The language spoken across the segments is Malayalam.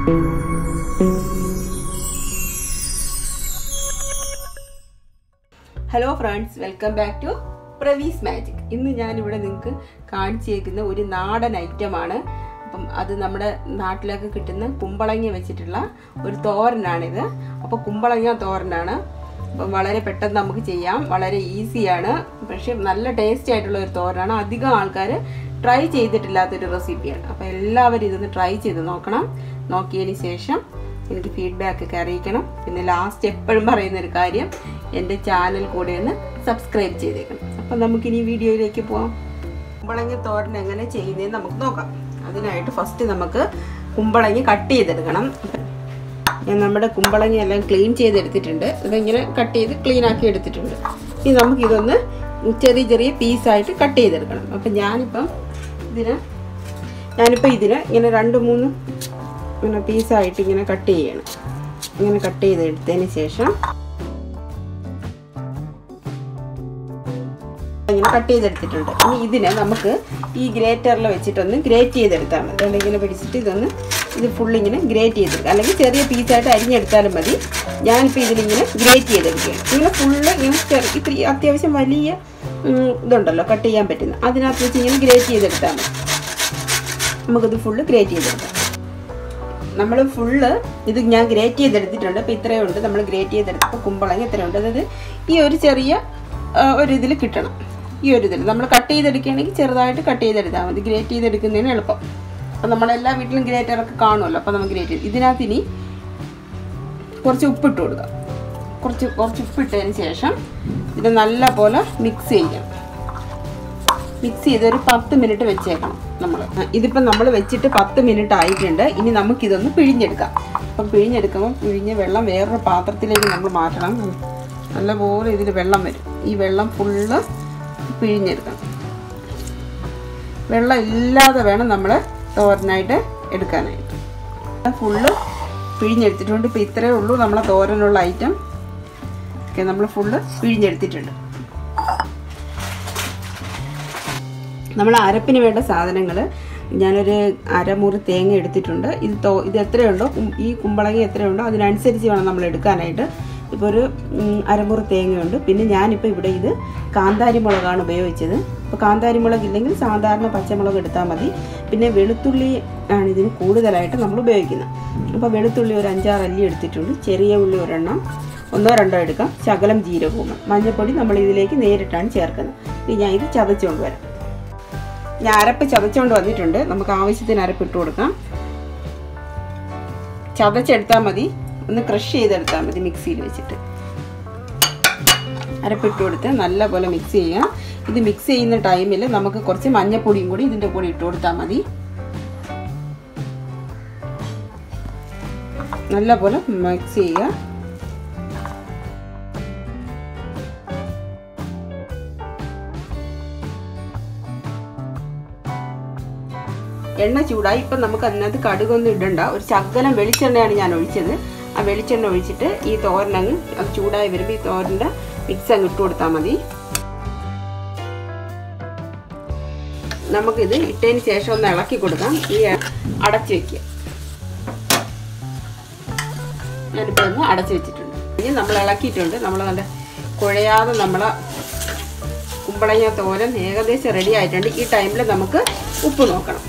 hello friends welcome back to Pravees magic ഇന്ന് ഞാനിവിടെ നിങ്ങൾക്ക് കാണിച്ചേക്കുന്ന ഒരു നാടൻ ഐറ്റമാണ് അപ്പം അത് നമ്മുടെ നാട്ടിലൊക്കെ കിട്ടുന്ന കുമ്പളങ്ങ വെച്ചിട്ടുള്ള ഒരു തോരനാണിത് അപ്പോൾ കുമ്പളങ്ങ തോരനാണ് അപ്പം വളരെ പെട്ടെന്ന് നമുക്ക് ചെയ്യാം വളരെ ഈസിയാണ് പക്ഷെ നല്ല ടേസ്റ്റി ആയിട്ടുള്ള ഒരു തോരനാണ് അധികം ആൾക്കാർ ട്രൈ ചെയ്തിട്ടില്ലാത്തൊരു റെസിപ്പിയാണ് അപ്പോൾ എല്ലാവരും ഇതൊന്ന് ട്രൈ ചെയ്ത് നോക്കണം നോക്കിയതിന് ശേഷം എനിക്ക് ഫീഡ്ബാക്ക് ഒക്കെ അറിയിക്കണം പിന്നെ ലാസ്റ്റ് എപ്പോഴും പറയുന്ന ഒരു കാര്യം എൻ്റെ ചാനൽ കൂടെ ഒന്ന് സബ്സ്ക്രൈബ് ചെയ്തേക്കണം അപ്പം നമുക്കിനി വീഡിയോയിലേക്ക് പോവാം കുമ്പളങ്ങ തോരൻ എങ്ങനെ ചെയ്യുന്നതെന്ന് നമുക്ക് നോക്കാം അതിനായിട്ട് ഫസ്റ്റ് നമുക്ക് കുമ്പളങ്ങ കട്ട് ചെയ്തെടുക്കണം ഞാൻ നമ്മുടെ കുമ്പളങ്ങ എല്ലാം ക്ലീൻ ചെയ്തെടുത്തിട്ടുണ്ട് ഇതിങ്ങനെ കട്ട് ചെയ്ത് ക്ലീൻ ആക്കി എടുത്തിട്ടുണ്ട് ഇനി നമുക്കിതൊന്ന് ചെറിയ ചെറിയ പീസായിട്ട് കട്ട് ചെയ്തെടുക്കണം അപ്പം ഞാനിപ്പം ഇതിന് ഞാനിപ്പോൾ ഇതിന് ഇങ്ങനെ രണ്ട് മൂന്ന് ഇങ്ങനെ പീസായിട്ട് ഇങ്ങനെ കട്ട് ചെയ്യണം ഇങ്ങനെ കട്ട് ചെയ്തെടുത്തതിന് ശേഷം ഇങ്ങനെ കട്ട് ചെയ്തെടുത്തിട്ടുണ്ട് ഇനി ഇതിനെ നമുക്ക് ഈ ഗ്രേറ്ററിൽ വെച്ചിട്ടൊന്ന് ഗ്രേറ്റ് ചെയ്തെടുത്താൽ മതി അതുകൊണ്ട് ഇങ്ങനെ പിടിച്ചിട്ട് ഇതൊന്ന് ഇത് ഫുൾ ഇങ്ങനെ ഗ്രേറ്റ് ചെയ്തെടുക്കുക അല്ലെങ്കിൽ ചെറിയ പീസായിട്ട് അരിഞ്ഞെടുത്താലും മതി ഞാനിപ്പോൾ ഇതിലിങ്ങനെ ഗ്രേറ്റ് ചെയ്തെടുക്കുകയാണ് ഇങ്ങനെ ഫുള്ള് ഇങ്ങനെ ചെറിയ ഇത്തിരി അത്യാവശ്യം വലിയ ഇതുണ്ടല്ലോ കട്ട് ചെയ്യാൻ പറ്റുന്ന അതിനകത്ത് വെച്ച് ഇങ്ങനെ ഗ്രേറ്റ് ചെയ്തെടുത്താൽ മതി നമുക്കിത് ഫുള്ള് ഗ്രേറ്റ് ചെയ്തെടുക്കാം നമ്മൾ ഫുള്ള് ഇത് ഞാൻ ഗ്രേറ്റ് ചെയ്തെടുത്തിട്ടുണ്ട് അപ്പോൾ ഇത്രയും ഉണ്ട് നമ്മൾ ഗ്രേറ്റ് ചെയ്തെടുത്തപ്പോൾ കുമ്പളങ്ങ ഇത്രയുണ്ട് അതായത് ഈ ഒരു ചെറിയ ഒരു ഇതിൽ കിട്ടണം ഈ ഒരു ഇതിൽ നമ്മൾ കട്ട് ചെയ്തെടുക്കുകയാണെങ്കിൽ ചെറുതായിട്ട് കട്ട് ചെയ്തെടുത്താൽ മതി ഗ്രേറ്റ് ചെയ്തെടുക്കുന്നതിന് എളുപ്പം അപ്പോൾ നമ്മളെല്ലാ വീട്ടിലും ഗ്രേറ്ററൊക്കെ കാണുമല്ലോ അപ്പോൾ നമുക്ക് ഗ്രേറ്റ് ചെയ്ത് ഇതിനകത്ത് ഇനി കുറച്ച് ഉപ്പിട്ട് കൊടുക്കാം കുറച്ച് കുറച്ച് ഉപ്പിട്ടതിന് ശേഷം ഇത് നല്ല പോലെ മിക്സ് ചെയ്യാം മിക്സ് ചെയ്ത് ഒരു പത്ത് മിനിറ്റ് വെച്ചേക്കണം നമ്മൾ ഇതിപ്പോൾ നമ്മൾ വെച്ചിട്ട് പത്ത് മിനിറ്റ് ആയിട്ടുണ്ട് ഇനി നമുക്കിതൊന്ന് പിഴിഞ്ഞെടുക്കാം അപ്പം പിഴിഞ്ഞെടുക്കുമ്പോൾ പിഴിഞ്ഞ വെള്ളം വേറൊരു പാത്രത്തിലേക്ക് നമ്മൾ മാറ്റണം നല്ലപോലെ ഇതിൽ വെള്ളം വരും ഈ വെള്ളം ഫുള്ള് പിഴിഞ്ഞെടുക്കണം വെള്ളം ഇല്ലാതെ വേണം നമ്മൾ തോരനായിട്ട് എടുക്കാനായിട്ട് ഫുള്ള് പിഴിഞ്ഞെടുത്തിട്ടുണ്ട് ഇപ്പോൾ ഇത്രയേ ഉള്ളൂ നമ്മളെ തോരനുള്ള ഐറ്റം ഒക്കെ നമ്മൾ ഫുള്ള് പിഴിഞ്ഞെടുത്തിട്ടുണ്ട് നമ്മൾ അരപ്പിന് വേണ്ട സാധനങ്ങൾ ഞാനൊരു അരമുറി തേങ്ങ എടുത്തിട്ടുണ്ട് ഇത് തോ ഇത് എത്രയുണ്ടോ ഈ കുമ്പളങ്ങ എത്രയുണ്ടോ അതിനനുസരിച്ച് വേണം നമ്മൾ എടുക്കാനായിട്ട് ഇപ്പോൾ ഒരു അരമുറി തേങ്ങയുണ്ട് പിന്നെ ഞാനിപ്പോൾ ഇവിടെ ഇത് കാന്താരി മുളകാണ് ഉപയോഗിച്ചത് അപ്പോൾ കാന്താരി മുളക് ഇല്ലെങ്കിൽ സാധാരണ പച്ചമുളക് എടുത്താൽ മതി പിന്നെ വെളുത്തുള്ളി ആണ് ഇതിന് കൂടുതലായിട്ട് നമ്മൾ ഉപയോഗിക്കുന്നത് അപ്പോൾ വെളുത്തുള്ളി ഒരു അഞ്ചാറ് അല്ലി എടുത്തിട്ടുണ്ട് ചെറിയ ഉള്ളി ഒരെണ്ണം ഒന്നോ രണ്ടോ എടുക്കാം ശകലം ജീരകവും മഞ്ഞൾപ്പൊടി നമ്മൾ ഇതിലേക്ക് നേരിട്ടാണ് ചേർക്കുന്നത് ഇനി ഞാൻ ഇത് ചതച്ചുകൊണ്ട് വരാം ഞാൻ അരപ്പ് ചതച്ചുകൊണ്ട് വന്നിട്ടുണ്ട് നമുക്ക് ആവശ്യത്തിന് അരപ്പ് ഇട്ട് കൊടുക്കാം ചതച്ചെടുത്താൽ മതി ഒന്ന് ക്രഷ് ചെയ്തെടുത്താൽ മതി മിക്സിയിൽ വെച്ചിട്ട് അരപ്പിട്ട് കൊടുത്ത് നല്ലപോലെ മിക്സ് ചെയ്യുക ഇത് മിക്സ് ചെയ്യുന്ന ടൈമിൽ നമുക്ക് കുറച്ച് മഞ്ഞപ്പൊടിയും കൂടി ഇതിൻ്റെ കൂടെ ഇട്ട് കൊടുത്താൽ മതി നല്ലപോലെ മിക്സ് ചെയ്യുക എണ്ണ ചൂടായി ഇപ്പം നമുക്ക് അതിനകത്ത് കടുകൊന്നും ഇടണ്ട ഒരു ശകലം വെളിച്ചെണ്ണയാണ് ഞാൻ ഒഴിച്ചത് ആ വെളിച്ചെണ്ണ ഒഴിച്ചിട്ട് ഈ തോരനങ്ങ് അത് ചൂടായി വരുമ്പോൾ ഈ തോരൻ്റെ മിക്സ് അങ്ങ് ഇട്ട് കൊടുത്താൽ മതി നമുക്കിത് ഇട്ടതിന് ശേഷം ഒന്ന് ഇളക്കി കൊടുക്കാം ഈ അടച്ചു വെക്കുക ഞാനിപ്പോൾ ഒന്ന് അടച്ചു വെച്ചിട്ടുണ്ട് ഇനി നമ്മൾ ഇളക്കിയിട്ടുണ്ട് നമ്മൾ നല്ല കുഴയാതെ നമ്മളെ കുമ്പളങ്ങ തോരൻ ഏകദേശം റെഡി ആയിട്ടുണ്ട് ഈ ടൈമിൽ നമുക്ക് ഉപ്പ് നോക്കണം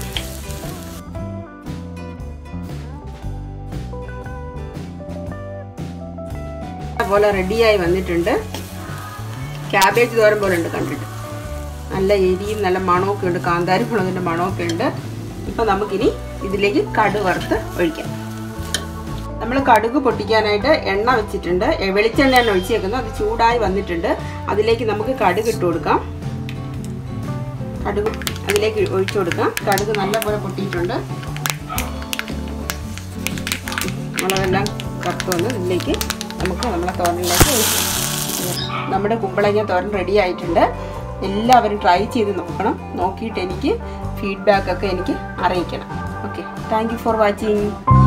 പോലെ റെഡിയായി വന്നിട്ടുണ്ട് ക്യാബേജ് തോരൻ പോലെ ഉണ്ട് കണ്ടിട്ട് നല്ല എരിയും നല്ല മണമൊക്കെ ഉണ്ട് കാന്താരി മുളകിൻ്റെ മണമൊക്കെ ഉണ്ട് ഇപ്പം നമുക്കിനി ഇതിലേക്ക് കടു വറുത്ത് ഒഴിക്കാം നമ്മൾ കടുക് പൊട്ടിക്കാനായിട്ട് എണ്ണ വെച്ചിട്ടുണ്ട് വെളിച്ചെണ്ണയാണ് ഒഴിച്ചേക്കുന്നത് അത് ചൂടായി വന്നിട്ടുണ്ട് അതിലേക്ക് നമുക്ക് കടുക് ഇട്ട് കൊടുക്കാം കടുക് അതിലേക്ക് ഒഴിച്ചു കൊടുക്കാം കടുക് നല്ലപോലെ പൊട്ടിയിട്ടുണ്ട് മുളകെല്ലാം കറുത്ത് വന്ന് ഇതിലേക്ക് നമുക്ക് നമ്മളെ തോരനിലേക്ക് ഒഴിച്ചു നമ്മുടെ കുമ്പളങ്ങ തോരൻ റെഡി ആയിട്ടുണ്ട് എല്ലാവരും ട്രൈ ചെയ്ത് നോക്കണം നോക്കിയിട്ട് എനിക്ക് ഫീഡ്ബാക്ക് ഒക്കെ എനിക്ക് അറിയിക്കണം okay thank you for watching